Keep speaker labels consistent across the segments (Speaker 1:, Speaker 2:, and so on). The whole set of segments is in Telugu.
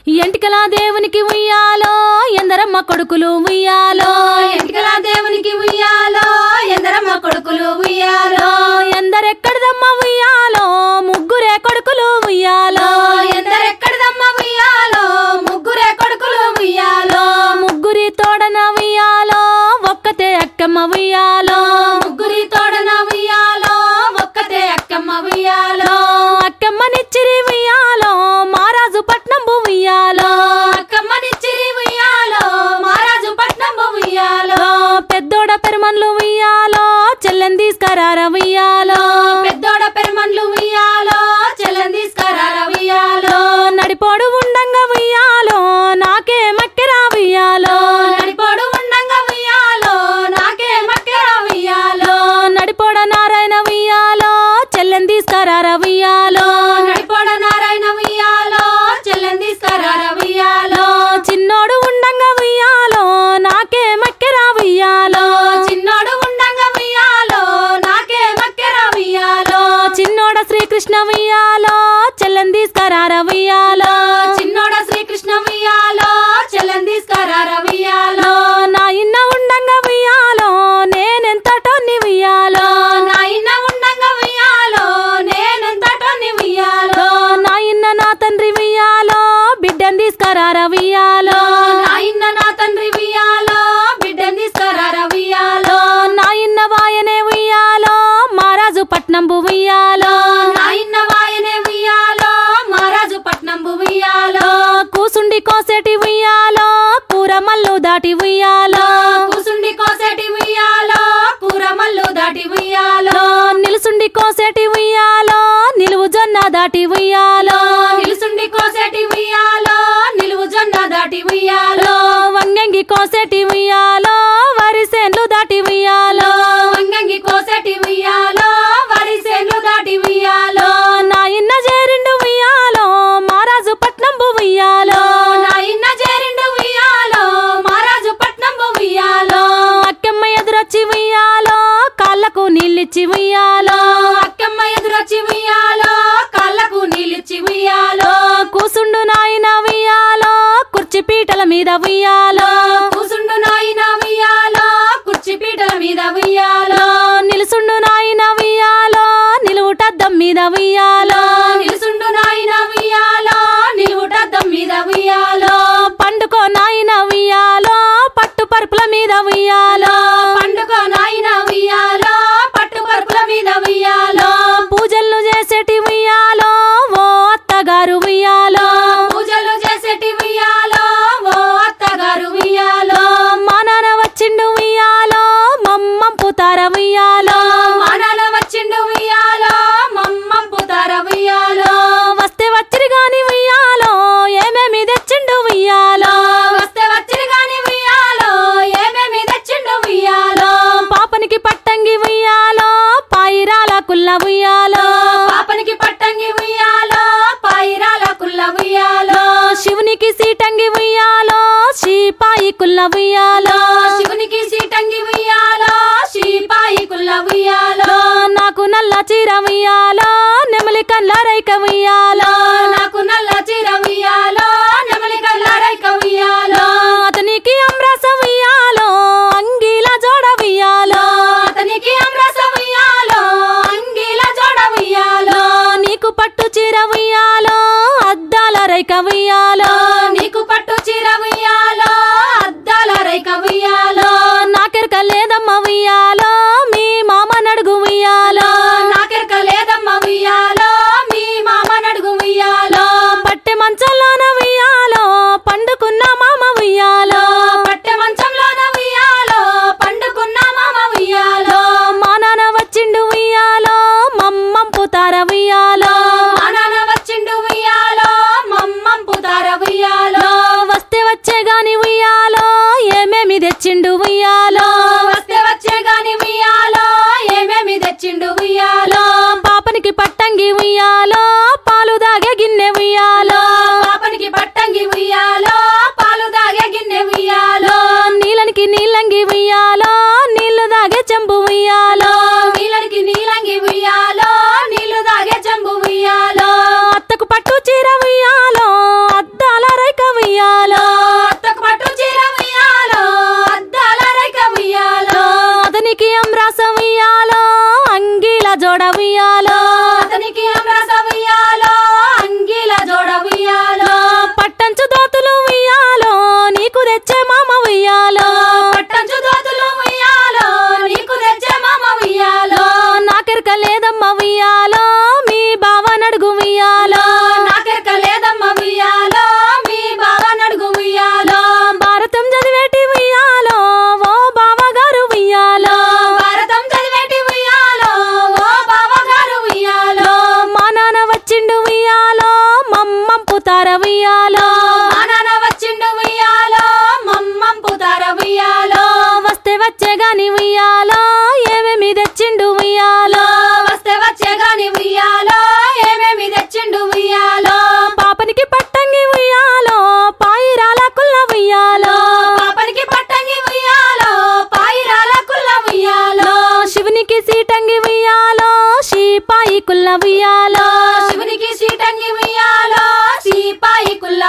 Speaker 1: ఎంటికల దేవునికి ఉయ్యాలో ఎందరమ్మ కొడుకులు ఉయ్యాలో
Speaker 2: ఎంటికల దేవునికి ఉయ్యాలో ఎందరమ్మ కొడుకులు ఉయ్యాలో
Speaker 1: ఎందరెక్కడిదమ్మ ఉయ్యాలో ముగ్గురే కొడుకులు ఉయ్యాలో
Speaker 2: ఎందరెక్కడిదమ్మ ఉయ్యాలో ముగ్గురే కొడుకులు ఉయ్యాలో
Speaker 1: ముగ్గురి తోడన ఉయ్యాలో ఒక్కతే అక్కమ్మ ఉయ్యాలో
Speaker 2: ముగ్గురి తోడన ఉయ్యాలో ఒక్కతే అక్కమ్మ ఉయ్యాలో
Speaker 1: అక్కమ్మనిచ్చిరి ఉయ్యాలో మారాజు పట్నం ఉయ్యాలో
Speaker 2: అక్కమ్మనిచ్చిరి ఉయ్యాలో మహారాజు పట్నం ఉయ్యాలో
Speaker 1: పెద్దోడ పెరుమన్లు ఉయ్యాలో చెల్లెని తీసుకరార ఉయ్యాలో
Speaker 2: పెద్దోడ పెరుమన్లు ఉయ్యాలో చెల్లని తీసుకురార ఉయ్యాలో
Speaker 1: నడిపోడు ఉండంగా ఉయ్యాలో నాకే మక్కెరా ఉయ్యాలో
Speaker 2: నడిపోడు ఉండంగా ఉయ్యాలో నాకే మక్కెర ఉయ్యాలో
Speaker 1: నడిపోడ నారాయణ ఉయ్యాలో చెల్లెని తీసుకరార ఉయ్యాలో
Speaker 2: నడిపోడ నారాయణ ఉయ్యాలో చెల్లని తీసుకురార ఉయ్యాలో
Speaker 1: చిన్నోడు ఉండంగా ఉయ్యాలో నాకే మక్కెరా ఉయ్యాలో
Speaker 2: చిన్నోడు ఉండంగా ఉయ్యాలో నాకే మక్కెర ఉయ్యాలో
Speaker 1: చిన్నోడ శ్రీకృష్ణ ఉయ్యాలో చెల్లెని తీసుకరార ఉయ్యాలో
Speaker 2: చిన్నోడ శ్రీకృష్ణ ఉయ్యాలో చెల్లని తీసుకురార ఉయ్యాలో
Speaker 1: నా ఇన్న ఉండంగా ఉయ్యాలో నేనెంతటోని ఉయ్యాలో
Speaker 2: నా ఇన్న ఉండంగా ఉయ్యాలో నేనెంతటోని ఉయ్యాలో
Speaker 1: నా ఇన్న నా తండ్రి ఉయ్యాలో బిడ్డని తీసుకరార ఉయ్యాలో
Speaker 2: నా ఇన్న నా తండ్రి ఉయ్యాలో బిడ్డని తీసుకురార ఉయ్యాలో
Speaker 1: నా ఇన్న వాయనే ఉయ్యాలో మారాజు పట్నం ఉయ్యాలో
Speaker 2: నా ఇన్న వాయనే ఉయ్యాలో మహారాజు పట్నం ఉయ్యాలో
Speaker 1: కూసుండి కోసేటి ఉయ్యాలో కూర మల్లు దాటి ఉయ్యాలో
Speaker 2: కూసుండి కోసేటి ఉయ్యాలో కూర మల్లు దాటి ఉయ్యాలో
Speaker 1: నిలుసుండి కోసేటి ఉయ్యాలో నిలువు జొన్న దాటి ఉయ్యాలో
Speaker 2: నిలుసుండి కోసేటి ఉయ్యాలో నిలువు జొన్న దాటి ఉయ్యాలో
Speaker 1: వంగంగి కోసేటి ఉయ్యాలో వరిసేన్లు దాటి ఉయ్యాలో
Speaker 2: వంగంగి కోసేటి ఉయ్యాలో వరి సేన్లు దాటి ఉయ్యాలో
Speaker 1: నా ఇన్న చేరిండు ఉయ్యాలో మారాజు పట్నం ఉయ్యాలో
Speaker 2: నా ఇన్న చేరిండు ఉయ్యాలో మహారాజు పట్నం ఉయ్యాలో
Speaker 1: అక్కమ్మ ఎదురొచ్చి ఉయ్యాలో కాళ్ళకు నీళ్ళిచ్చి ఉయ్యాలో
Speaker 2: అక్కమ్మ ఎదురొచ్చి ఉయ్యాలో కాళ్ళకు నీళ్ళిచ్చి ఉయ్యాలో
Speaker 1: కూసుండు నాయన ఉయ్యాలో కుర్చీ పీటల మీద ఉయ్యాలో
Speaker 2: కూసుండు నాయన ఉయ్యాలో కుర్చీ పీటల మీద ఉయ్యాలో
Speaker 1: నిలుసుండు నాయన ఉయ్యాలో నిలువుటద్దం మీద ఉయ్యాలో
Speaker 2: నిలుసుండు నాయన ఉయ్యాలో నిలువుటద్దం మీద ఉయ్యాలో
Speaker 1: పండుకో నాయన ఉయ్యాలో పట్టు పరుపుల మీద ఉయ్యాలో
Speaker 2: పండుగ నాయన ఉయ్యాలో పట్టు పరుపుల మీద ఉయ్యాలో
Speaker 1: పూజలు చేసేటి ఉయ్యాలో ఓ అత్తగారు ఉయ్యాలో
Speaker 2: పూజలు చేసేటి ఉయ్యాలో ఓ అత్తగారు ఉయ్యాలో
Speaker 1: మా నాన్న వచ్చిండు ఉయ్యాలో మమ్మం పుతార ఉయ్యాలో
Speaker 2: మానాల వచ్చిండు ఉయ్యాలో మమ్మం పుతార ఉయ్యాలో
Speaker 1: వస్తే వచ్చిరి గాని ఉయ్యాలో ఏమేమి తెచ్చిండు ఉయ్యాలో
Speaker 2: వస్తే వచ్చిరి గాని ఉయ్యాలో ఏమేమి తెచ్చిండు ఉయ్యాలో
Speaker 1: పాపనికి పట్టంగి ఉయ్యాలో పాయిరాల కుల్ల ఉయ్యాలో
Speaker 2: పాపనికి పట్టంగి ఉయ్యాలో పాయిరాల కుల్ల ఉయ్యాలో
Speaker 1: శివునికి సీటంగి ఉయ్యాలో శ్రీపాయి కుల్ల ఉయ్యాలో
Speaker 2: శివునికి సీటంగి ఉయ్యాలో శ్రీపాయి కుల్ల ఉయ్యాలో
Speaker 1: నాకు నల్ల చీర ఉయ్యాలో నెమలి కళ్ళ రైక ఉయ్యాలో
Speaker 2: నాకు నల్ల చీర ఉయ్యాలో నెమలి కల్లారైక ఉయ్యాలో
Speaker 1: అతనికి అమ్రస ఉయ్యాలో అంగీల జోడ ఉయ్యాలో
Speaker 2: అతనికి అమ్రస ఉయ్యాలో అంగీల జోడ ఉయ్యాలో
Speaker 1: నీకు పట్టు చీర ఉయ్యాలో అద్దాల రైక ఉయ్యాలో
Speaker 2: నీకు పట్టు చీర ఉయ్యాలో అద్దాల రైక ఉయ్యాలో
Speaker 1: నాకెరక లేదమ్మ ఉయ్యాలో మీ మామ నడుగు ఉయ్యాలో
Speaker 2: నాకెరక లేదమ్మ ఉయ్యాలో మీ మామ నడుగు ఉయ్యాలో
Speaker 1: పట్టె మంచంలోన ఉయ్యాలో పండుకున్న మామ ఉయ్యాలో
Speaker 2: పట్టె మంచంలోన ఉయ్యాలో పండుకున్న మామ ఉయ్యాలో
Speaker 1: మా నాన్న వచ్చిండు ఉయ్యాలో మమ్మం పుతార ఉయ్యాలో
Speaker 2: మా నాన్న వచ్చిండు ఉయ్యాలో మమ్మం పుతార ఉయ్యాలో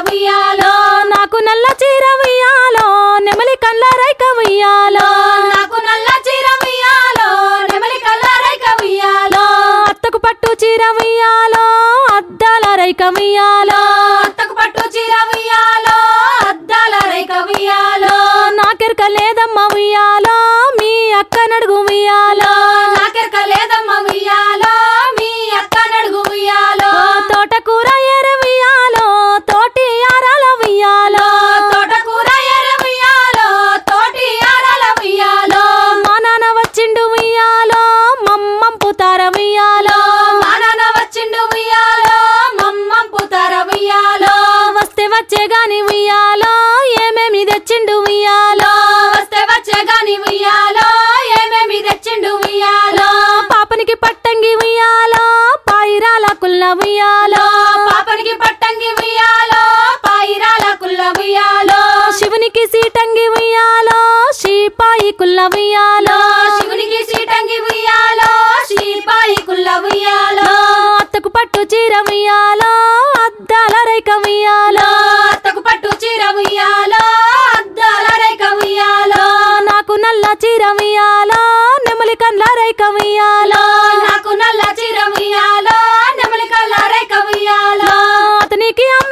Speaker 2: ఉయ్యాలో
Speaker 1: నాకు నల్ల చీర ఉయ్యాలో నెమలి కళ్ళ రైక ఉయ్యాలో
Speaker 2: నాకు నల్ల చీర ఉయ్యాలో నెమలి కల్లారైక ఉయ్యాలో
Speaker 1: అత్తకు పట్టు చీర ఉయ్యాలో అద్దాల రైక ఉయ్యాలో
Speaker 2: అత్తకు పట్టు చీర ఉయ్యాలో అద్దాల రేఖ ఉయ్యాలో
Speaker 1: నాకెరక లేదమ్మ ఉయ్యాలో మీ అక్క నడుగు ఉయ్యాలో
Speaker 2: నాకెరక లేదమ్మ ఉయ్యాలో మీ అక్క నడుగు ఉయ్యాలో
Speaker 1: తోటకూర ఎర ఉయ్యాలో తోటి ఆరాల ఉయ్యాలో
Speaker 2: తోటకూర ఎర్ర ఉయ్యాలో తోటి ఆరాల ఉయ్యాలో
Speaker 1: మా నాన్న వచ్చిండు ఉయ్యాలో మమ్మం పుతార ఉయ్యాలో
Speaker 2: మా నాన్న వచ్చిండు ఉయ్యాలో మమ్మం పుతార ఉయ్యాలో
Speaker 1: వస్తే వచ్చే గాని ఉయ్యాలో ఏమేమి తెచ్చిండు ఉయ్యాలో
Speaker 2: వస్తే వచ్చే గాని ఉయ్యాలో ఏమేమి తెచ్చిండు ఉయ్యాలో
Speaker 1: పాపనికి పట్టంగి ఉయ్యాలో పాయిరాల కుల్ల ఉయ్యాలో
Speaker 2: పాపనికి పట్టంగి ఉయ్యాలో పాయిరాల కుల్ల ఉయ్యాలో
Speaker 1: శివునికి సీటంగి ఉయ్యాలో శ్రీపాయి కుల్ల ఉయ్యాలో
Speaker 2: శివునికి సీటంగి ఉయ్యాలో శ్రీపాయి కుల్ల ఉయ్యాలో
Speaker 1: అత్తకు పట్టు చీర ఉయ్యాలో అద్దాల రైక ఉయ్యాలో
Speaker 2: అత్తకు పట్టు చీర ఉయ్యాలో అద్దాల రేఖ ఉయ్యాలో
Speaker 1: నాకు నల్ల చీర ఉయ్యాలో నెమలి కండ్ల రైక ఉయ్యాలో
Speaker 2: నాకు నల్ల చీర ఉయ్యాలో నెమలి కల్ల రేఖ ఉయ్యాలో
Speaker 1: అతనికి అమ్మ